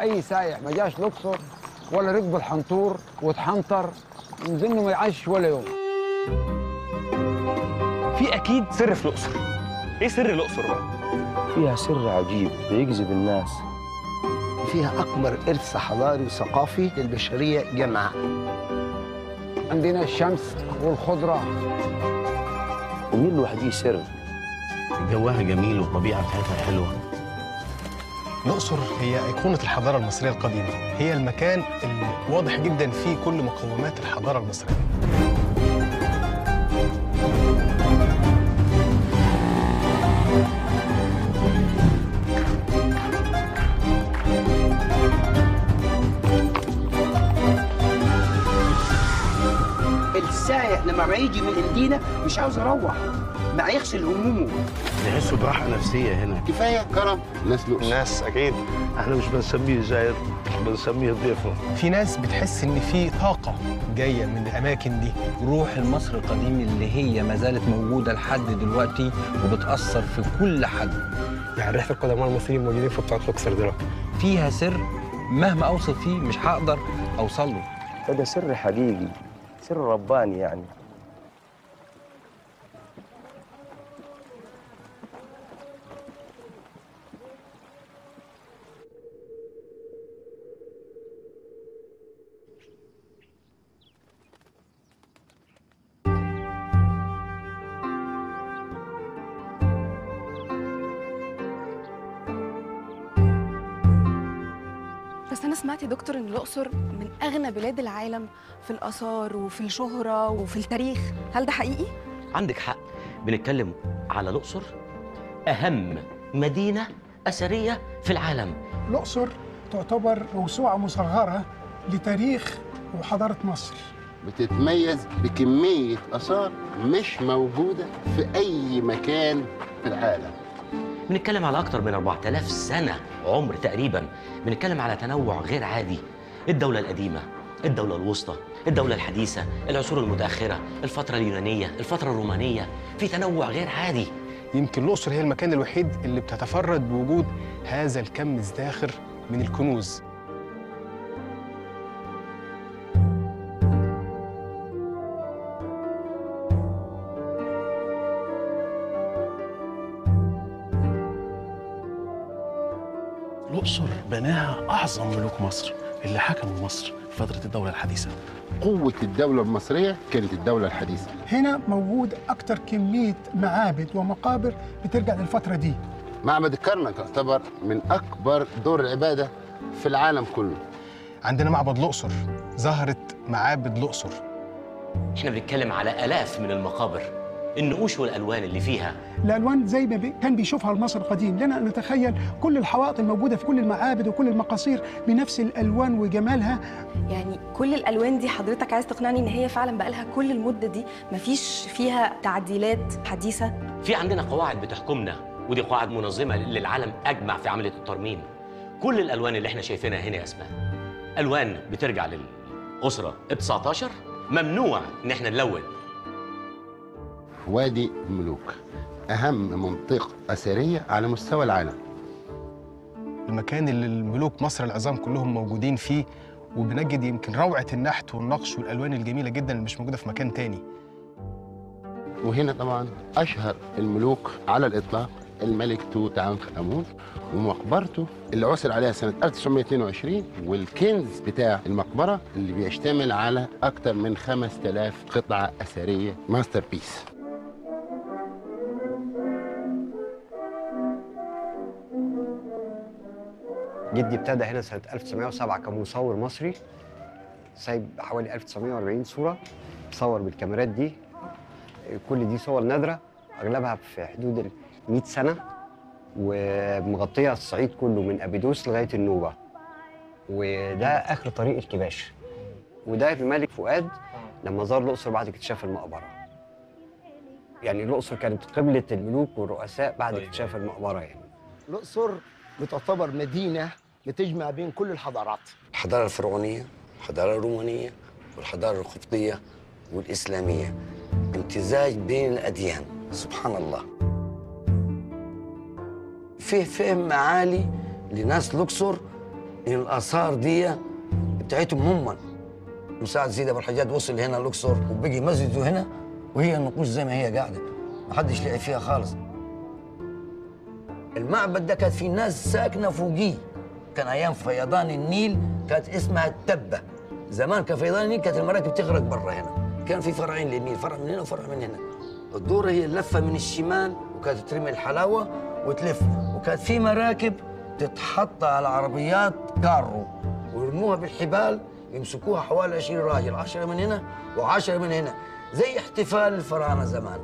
اي سايح ما جاش الاقصر ولا ركب الحنطور واتحنطر يظن ما يعيش ولا يوم في اكيد سر في الاقصر ايه سر الاقصر بقى فيها سر عجيب بيجذب الناس فيها أكبر إرث حضاري وثقافي للبشرية جمعاء عندنا الشمس والخضره النيل لوحده سر جواها جميل والطبيعة بتاعتها حلوة الأقصر هي أيقونة الحضارة المصرية القديمة هي المكان اللي واضح جدا فيه كل مقومات الحضارة المصرية السائح لما يجي من المدينة مش عاوز يروح ما يغسل همومه تحسوا براحة نفسية هنا كفايه كرم الناس لؤلؤ الناس أكيد احنا مش بنسميه زائر بنسميه ضيفة في ناس بتحس إن في طاقة جاية من الأماكن دي روح المصري القديم اللي هي ما زالت موجودة لحد دلوقتي وبتأثر في كل حد يعني ريحة القدماء المصريين موجودين في بتاعة الأقصر دلوقتي فيها سر مهما أوصل فيه مش هقدر أوصل له هذا سر حقيقي سر رباني يعني بس أنا سمعت يا دكتور إن الأقصر من أغنى بلاد العالم في الآثار وفي الشهرة وفي التاريخ، هل ده حقيقي؟ عندك حق بنتكلم على الأقصر أهم مدينة أثرية في العالم الأقصر تعتبر موسوعة مصغرة لتاريخ وحضارة مصر بتتميز بكميه اثار مش موجوده في اي مكان في العالم بنتكلم على أكتر من 4000 سنة عمر تقريبا بنتكلم على تنوع غير عادي الدولة القديمة الدولة الوسطى الدولة الحديثة العصور المتأخرة الفترة اليونانية الفترة الرومانية في تنوع غير عادي يمكن الأقصر هي المكان الوحيد اللي بتتفرد بوجود هذا الكم الزاخر من الكنوز الأقصر بناها أعظم ملوك مصر اللي حكموا مصر في فترة الدولة الحديثة قوه الدوله المصريه كانت الدوله الحديثه هنا موجود أكتر كمية معابد ومقابر بترجع للفترة دي معبد الكرنك يعتبر من اكبر دور العباده في العالم كله عندنا معبد الأقصر ظهرت معابد الأقصر احنا بنتكلم على آلاف من المقابر النقوش والألوان اللي فيها الألوان زي ما بي- كان بيشوفها المصري القديم لنا أن نتخيل كل الحوائط الموجودة في كل المعابد وكل المقاصير بنفس الألوان وجمالها يعني كل الألوان دي حضرتك عايز تقنعني إن هي فعلا بقالها كل المدة دي مفيش فيها تعديلات حديثة؟ في عندنا قواعد بتحكمنا ودي قواعد منظمة للعالم أجمع في عملية الترميم كل الألوان اللي احنا شايفينها هنا يا أسماء ألوان بترجع للأسرة ال 19 ممنوع إن احنا نلون وادي الملوك اهم منطقه اثريه على مستوى العالم المكان اللي الملوك مصر العظام كلهم موجودين فيه وبنجد يمكن روعة النحت والنقش والألوان الجميلة جدا اللي مش موجودة في مكان تاني وهنا طبعا اشهر الملوك على الاطلاق الملك توت عنخ امون ومقبرته اللي عثر عليها سنه 1922 والكنز بتاع المقبره اللي بيشتمل على اكثر من 5000 قطعه اثريه ماستر بيس جدي ابتدى هنا سنة 1907 كمصور مصري سايب حوالي 1940 صورة صور بالكاميرات دي كل دي صور نادرة أغلبها في حدود ال 100 سنة ومغطية الصعيد كله من أبيدوس لغاية النوبة وده آخر طريق الكباش وده الملك فؤاد لما زار الأقصر بعد اكتشاف المقبرة يعني الأقصر كانت قبلة الملوك والرؤساء بعد اكتشاف المقبرة يعني الأقصر بتعتبر مدينة بتجمع بين كل الحضارات الحضارة الفرعونية الحضارة الرومانية والحضارة القبطية والإسلامية امتزاج بين الأديان سبحان الله فيه فهم عالي لناس الأقصر ان الاثار دي بتاعتهم هم مساعد سيدي ابو الحجاج وصل هنا الاقصر وبقي مسجده هنا وهي النقوش زي ما هي قاعده ما حدش لعب فيها خالص المعبد ده كانت فيه ناس ساكنه فوقيه كان ايام فيضان النيل كانت اسمها التبه زمان كان فيضان النيل كانت المراكب تغرق برا هنا كان في فرعين للنيل فرع من هنا وفرع من هنا الدورة هي اللفة من الشمال وكانت ترمي الحلاوة وتلف وكانت في مراكب تتحط على عربيات كارو ويرموها بالحبال يمسكوها حوالي 20 راجل 10 من هنا و10 من هنا زي احتفال الفراعنة زمان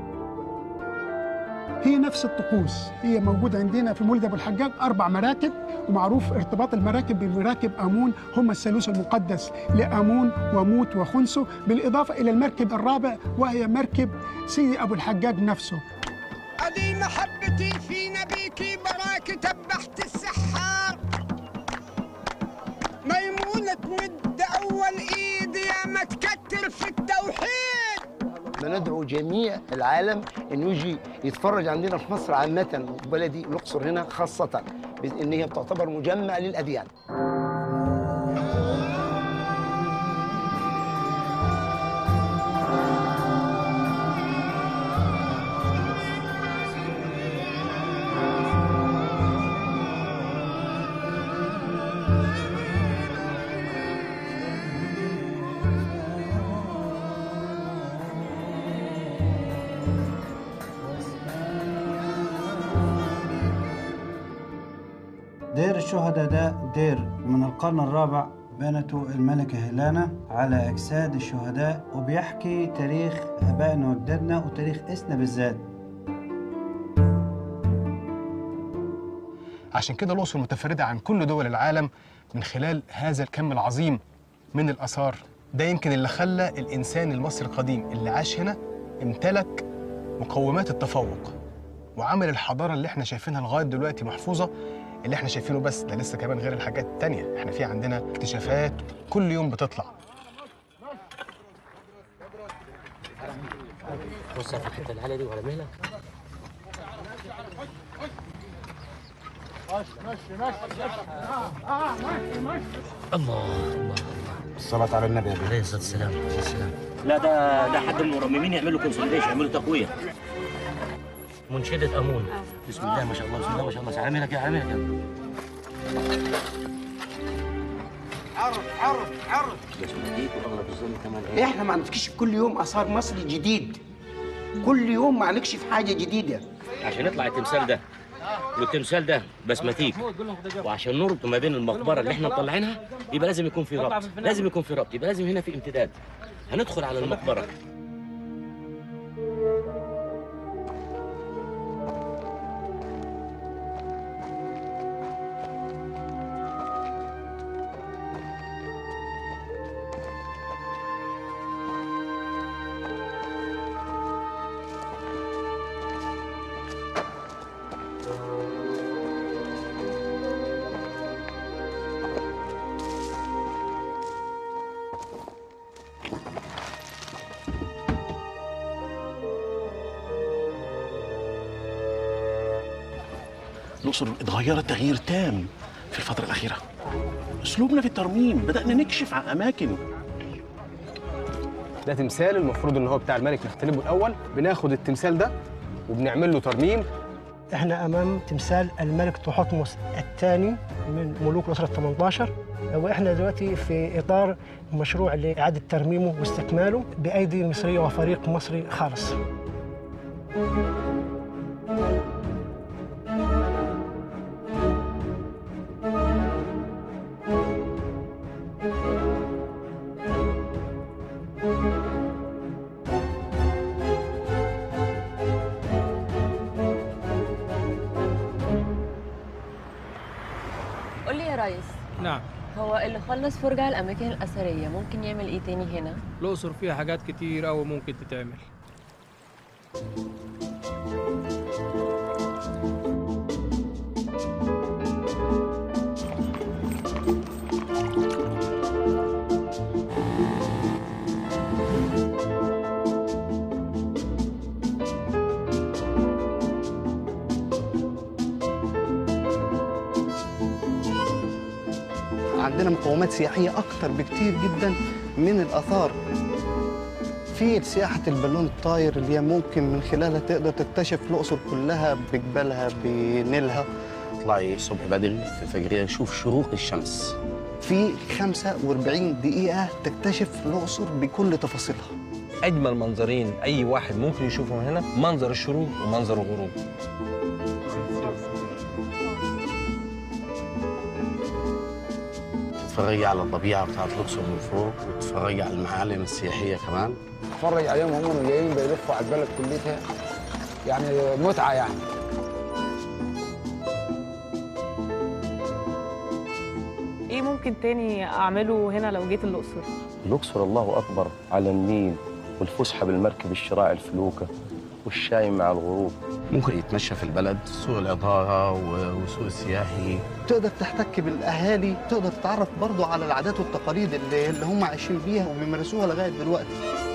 هي نفس الطقوس هي موجودة عندنا في مولد أبو الحجاج أربع مراكب ومعروف ارتباط المراكب بمراكب آمون هم الثالوث المقدس لآمون وموت وخنسو بالإضافة إلى المركب الرابع وهي مركب سيدي أبو الحجاج نفسه أدي محبتي في نبيك براك تبحت السحار ميمونة تمد أول إيد يا ما تكتر في التوحيد بندعو جميع العالم انه يجي يتفرج عندنا في مصر عامه وبلدي الاقصر هنا خاصه ان هي بتعتبر مجمع للاديان دير الشهداء ده دير من القرن الرابع بنته الملكة هيلانا على أجساد الشهداء وبيحكي تاريخ آبائنا وأجدادنا وتاريخ إسنا بالذات عشان كده الأقصر متفردة عن كل دول العالم من خلال هذا الكم العظيم من الآثار ده يمكن اللي خلى الإنسان المصري القديم اللي عاش هنا امتلك مقومات التفوق وعمل الحضارة اللي احنا شايفينها لغاية دلوقتي محفوظة اللي احنا شايفينه بس ده لسه كمان غير الحاجات التانية احنا في عندنا اكتشافات كل يوم بتطلع بص في الحته العاليه دي ولا مهلك الله الله الصلاة على النبي عليه الصلاه والسلام عليه السلام لا ده ده حد المرممين يعملوا كونسوليديشن يعملوا تقويه منشدة أمون بسم الله ما شاء الله بسم الله ما شاء الله على مهلك يا على مهلك يا عرض عرض عرض بس مديك واغلب الظن كمان ايه احنا ما عندكش كل يوم اثار مصري جديد كل يوم ما عليكش في حاجه جديده عشان يطلع التمثال ده والتمثال ده بسمتيك وعشان نربط ما بين المقبره اللي احنا مطلعينها يبقى لازم يكون في ربط لازم يكون في ربط يبقى لازم هنا في امتداد هندخل على المقبره الأقصر اتغيرت تغيير تام في الفترة الأخيرة أسلوبنا في الترميم بدأنا نكشف عن أماكن ده تمثال المفروض ان هو بتاع الملك نختلبه الاول بناخد التمثال ده وبنعمل له ترميم احنا امام تمثال الملك تحتمس الثاني من ملوك الاسره ال 18 واحنا دلوقتي في اطار مشروع لاعاده ترميمه واستكماله بايدي مصريه وفريق مصري خالص. قول لي يا ريس نعم هو اللي خلص فرجة على الأماكن الأثرية ممكن يعمل إيه تاني هنا؟ الأقصر فيها حاجات كتير أوي ممكن تتعمل عندنا مقومات سياحيه اكتر بكتير جدا من الاثار في سياحه البالون الطاير اللي هي ممكن من خلالها تقدر تكتشف الاقصر كلها بجبالها بنيلها اطلعي الصبح بدري في الفجريه شوف شروق الشمس في 45 دقيقه تكتشف الاقصر بكل تفاصيلها اجمل منظرين اي واحد ممكن يشوفهم هنا منظر الشروق ومنظر الغروب تتفرجي على الطبيعه بتاعت الاقصر من فوق وتتفرجي على المعالم السياحيه كمان اتفرج عليهم هم جايين بيلفوا على البلد كلها يعني متعه يعني ايه ممكن تاني اعمله هنا لو جيت الاقصر الأقصر الله أكبر على النيل والفسحة بالمركب الشراع الفلوكة والشاي مع الغروب ممكن يتمشى في البلد سوق العطارة و- وسوق السياحي تقدر تحتك بالاهالي تقدر تتعرف برضو على العادات والتقاليد اللي, اللي هم عايشين بيها وبيمارسوها لغايه دلوقتي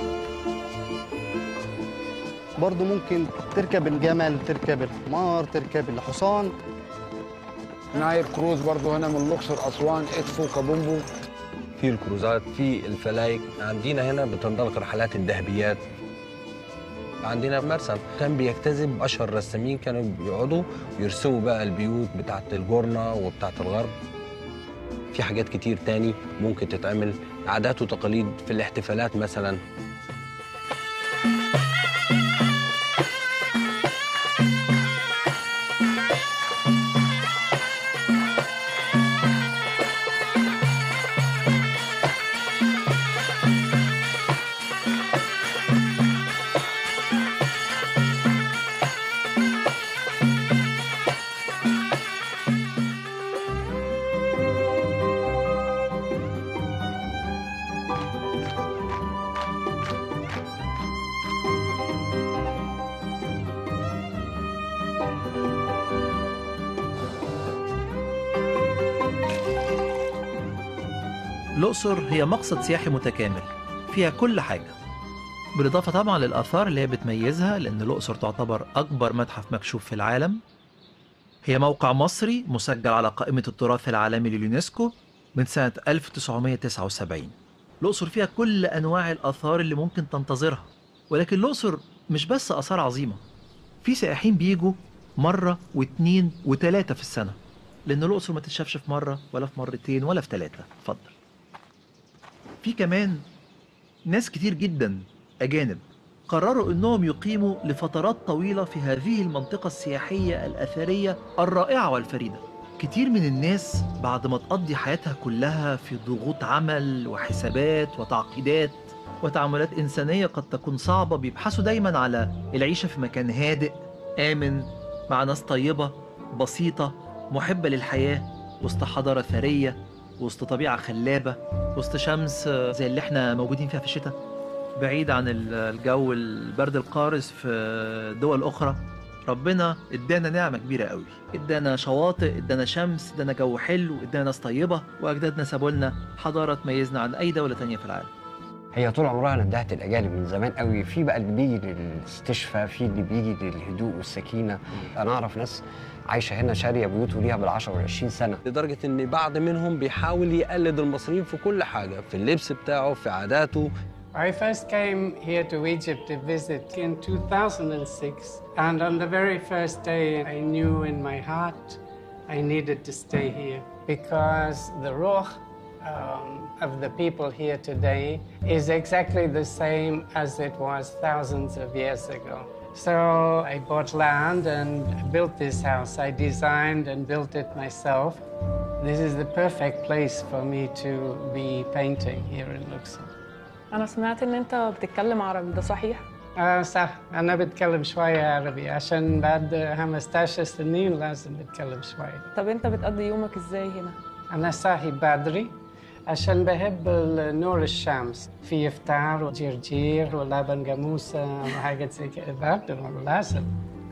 برضو ممكن تركب الجمل تركب الحمار تركب الحصان نايل كروز برضه هنا من الاقصر اسوان ادفو كابومبو في الكروزات في الفلايك عندنا هنا بتنطلق رحلات الذهبيات عندنا مرسم كان بيجتذب اشهر الرسامين كانوا بيقعدوا ويرسموا بقى البيوت بتاعت الجورنة وبتاعت الغرب في حاجات كتير تاني ممكن تتعمل عادات وتقاليد في الاحتفالات مثلا الأقصر هي مقصد سياحي متكامل فيها كل حاجة بالإضافة طبعا للآثار اللي هي بتميزها لأن الأقصر تعتبر أكبر متحف مكشوف في العالم هي موقع مصري مسجل على قائمة التراث العالمي لليونسكو من سنة 1979 الأقصر فيها كل أنواع الآثار اللي ممكن تنتظرها ولكن الأقصر مش بس آثار عظيمة في سائحين بيجوا مرة واتنين وتلاتة في السنة لأن الأقصر ما تتشافش في مرة ولا في مرتين ولا في تلاتة اتفضل في كمان ناس كتير جدا أجانب قرروا أنهم يقيموا لفترات طويلة في هذه المنطقة السياحية الأثرية الرائعة والفريدة كتير من الناس بعد ما تقضي حياتها كلها في ضغوط عمل وحسابات وتعقيدات وتعاملات إنسانية قد تكون صعبة بيبحثوا دايما على العيشة في مكان هادئ آمن مع ناس طيبة بسيطة محبة للحياة وسط حضارة ثرية وسط طبيعة خلابة وسط شمس زي اللي احنا موجودين فيها في الشتاء بعيد عن ال- الجو البرد القارس في دول أخرى ربنا ادانا نعمة كبيرة قوي ادانا شواطئ ادانا شمس ادانا جو حلو ادانا ناس طيبة واجدادنا سابوا لنا حضارة تميزنا عن اي دولة تانية في العالم هي طول عمرها ندهت الاجانب من زمان قوي في بقى اللي بيجي للاستشفاء في اللي بيجي للهدوء والسكينه انا اعرف ناس عايشه هنا شاريه بيوت وليها بال10 وال20 سنه لدرجة إن بعض منهم بيحاول يقلد المصريين في كل حاجة في اللبس بتاعه في عاداته I first came here to Egypt to visit in 2006, and on the very first day, I knew in my heart I needed to stay here because the ruh um, of the people here today is exactly the same as it was thousands of years ago. So I bought land and built this house. I designed and built it myself. This is the perfect place for me to be painting here in Luxor. انا سمعت ان انت بتتكلم عربي ده صحيح آه صح أنا بتكلم شوية عربي عشان بعد 15 سنين لازم بتكلم شوية طب انت بتقضي يومك ازاي هنا أنا صاحي بدري عشان بحب نور الشمس في إفطار وجرجير ولبن جاموسة وحاجات زي كده باكل لازم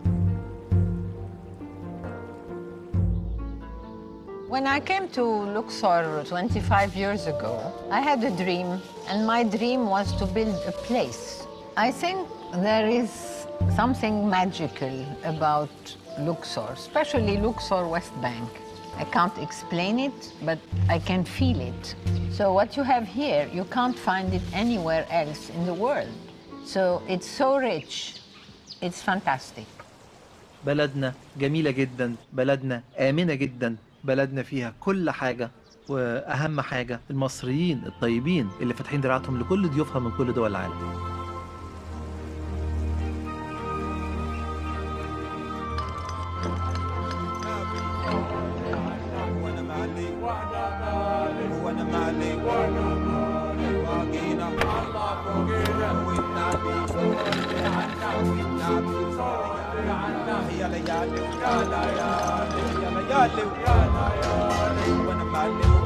When I came to Luxor 25 years ago, I had a dream, and my dream was to build a place. I think there is something magical about Luxor, especially Luxor West Bank. I can't explain it, but I can feel it. So what you have here, you can't find it anywhere else in the world. So it's so rich. It's fantastic. بلدنا جميلة جدا بلدنا آمنة جدا بلدنا فيها كل حاجة وأهم حاجة المصريين الطيبين اللي فاتحين دراعتهم لكل ضيوفها من كل دول العالم وانا مالي باقينا الله فوقينا والنبي صلي عنا والنبي صلي عنا يا ليالي ويا ليالي يا ليالي ويا ليالي وانا مالي